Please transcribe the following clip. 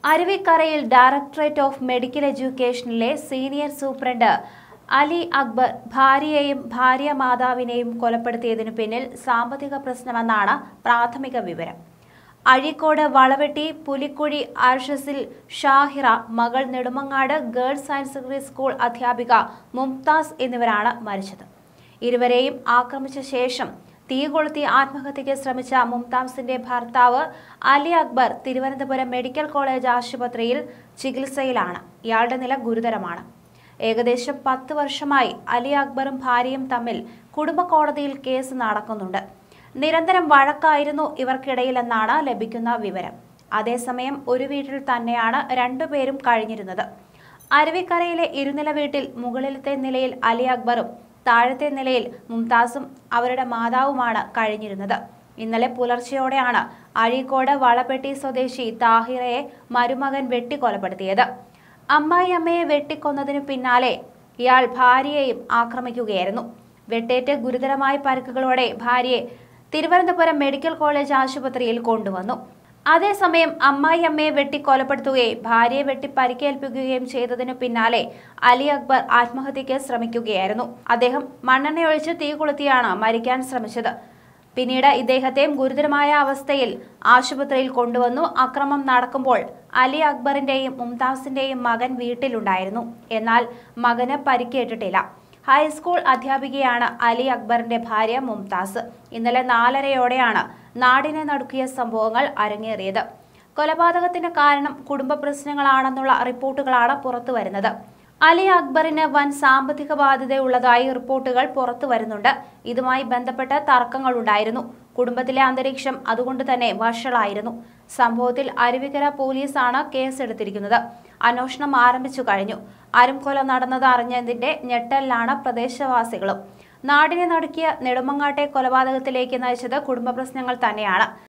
അരുവിക്കരയിൽ directorate of medical എഡ്യൂക്കേഷനിലെ senior superintendent Ali Akbar ഭാര്യയെയും ഭാര്യ മാതാവിനെയും കൊലപ്പെടുത്തിയതിനു പിന്നിൽ സാമ്പത്തിക പ്രശ്നമെന്നാണ് പ്രാഥമിക വിവരം അഴീക്കോട് വളവെട്ടി പുലിക്കുഴി ആർഷസിൽ ഷാഹിറ മകൾ Nedumangad girls higher secondary school അധ്യാപിക മുംതാസ് എന്നിവരാണ് മരിച്ചത് ഇരുവരെയും ആക്രമിച്ച ശേഷം തീ കൊളുത്തി ആത്മഹത്യയ്ക്ക് ശ്രമിച്ച മുംതാസിന്റെ ഭർത്താവ് അലി അക്ബർ തിരുവനന്തപുരം മെഡിക്കൽ കോളേജ് ആശുപത്രിയിൽ ചികിത്സയിലാണ് ഇയാളുടെ നില ഗുരുതരമാണ് ഏകദേശം പത്ത് വർഷമായി അലി അക്ബറും ഭാര്യയും തമ്മിൽ കുടുംബ കോടതിയിൽ കേസ് നടക്കുന്നുണ്ട് നിരന്തരം വഴക്കായിരുന്നു ഇവർക്കിടയിലെന്നാണ് ലഭിക്കുന്ന വിവരം അതേസമയം ഒരു വീട്ടിൽ തന്നെയാണ് രണ്ടുപേരും കഴിഞ്ഞിരുന്നത് അരുവിക്കരയിലെ ഇരുനില വീട്ടിൽ മുകളിലത്തെ നിലയിൽ അലി അക്ബറും താഴത്തെ നിലയിൽ മുംതാസും അവരുടെ മാതാവുമാണ് കഴിഞ്ഞിരുന്നത് ഇന്നലെ പുലർച്ചെയോടെയാണ് അഴീക്കോട് വളപ്പെട്ടി സ്വദേശി താഹിറയെ മരുമകൻ വെട്ടിക്കൊലപ്പെടുത്തിയത് അമ്മായി അമ്മയെ വെട്ടിക്കൊന്നതിനു പിന്നാലെ ഇയാൾ ഭാര്യയെയും ആക്രമിക്കുകയായിരുന്നു വെട്ടേറ്റ് ഗുരുതരമായ പരിക്കുകളോടെ ഭാര്യയെ തിരുവനന്തപുരം മെഡിക്കൽ കോളേജ് ആശുപത്രിയിൽ കൊണ്ടുവന്നു അതേസമയം അമ്മായി അമ്മയെ വെട്ടി കൊലപ്പെടുത്തുകയും ഭാര്യയെ വെട്ടി പരിക്കേൽപ്പിക്കുകയും ചെയ്തതിനു പിന്നാലെ അലി അക്ബർ ആത്മഹത്യയ്ക്ക് ശ്രമിക്കുകയായിരുന്നു അദ്ദേഹം മണ്ണെണ്ണയൊഴിച്ച് തീ കൊളുത്തിയാണ് മരിക്കാൻ ശ്രമിച്ചത് പിന്നീട് ഇദ്ദേഹത്തെയും ഗുരുതരമായ അവസ്ഥയിൽ ആശുപത്രിയിൽ കൊണ്ടുവന്നു അക്രമം നടക്കുമ്പോൾ അലി അക്ബറിന്റെയും മുംതാസിന്റെയും മകൻ വീട്ടിലുണ്ടായിരുന്നു എന്നാൽ മകന് പരിക്കേറ്റിട്ടില്ല ഹൈസ്കൂൾ അധ്യാപികയാണ് അലി അക്ബറിന്റെ ഭാര്യ മുംതാസ് ഇന്നലെ നാലരയോടെയാണ് നാടിനെ നടുക്കിയ സംഭവങ്ങൾ അരങ്ങേറിയത് കൊലപാതകത്തിന് കാരണം കുടുംബ പ്രശ്നങ്ങളാണെന്നുള്ള റിപ്പോർട്ടുകളാണ് പുറത്തുവരുന്നത് അലി അക്ബറിന് വൻ സാമ്പത്തിക ബാധ്യതയുള്ളതായി റിപ്പോർട്ടുകൾ പുറത്തു വരുന്നുണ്ട് ഇതുമായി ബന്ധപ്പെട്ട തർക്കങ്ങളുണ്ടായിരുന്നു കുടുംബത്തിലെ അന്തരീക്ഷം അതുകൊണ്ട് തന്നെ വഷളായിരുന്നു സംഭവത്തിൽ അരുവിക്കര പോലീസാണ് കേസെടുത്തിരിക്കുന്നത് അന്വേഷണം ആരംഭിച്ചു കഴിഞ്ഞു അരുംകൊല നടന്നത് അറിഞ്ഞതിന്റെ ഞെട്ടലിലാണ് പ്രദേശവാസികളും നാടിനെ നടുക്കിയ നെടുമങ്ങാട്ടെ കൊലപാതകത്തിലേക്ക് നയിച്ചത് കുടുംബ പ്രശ്നങ്ങൾ തന്നെയാണ്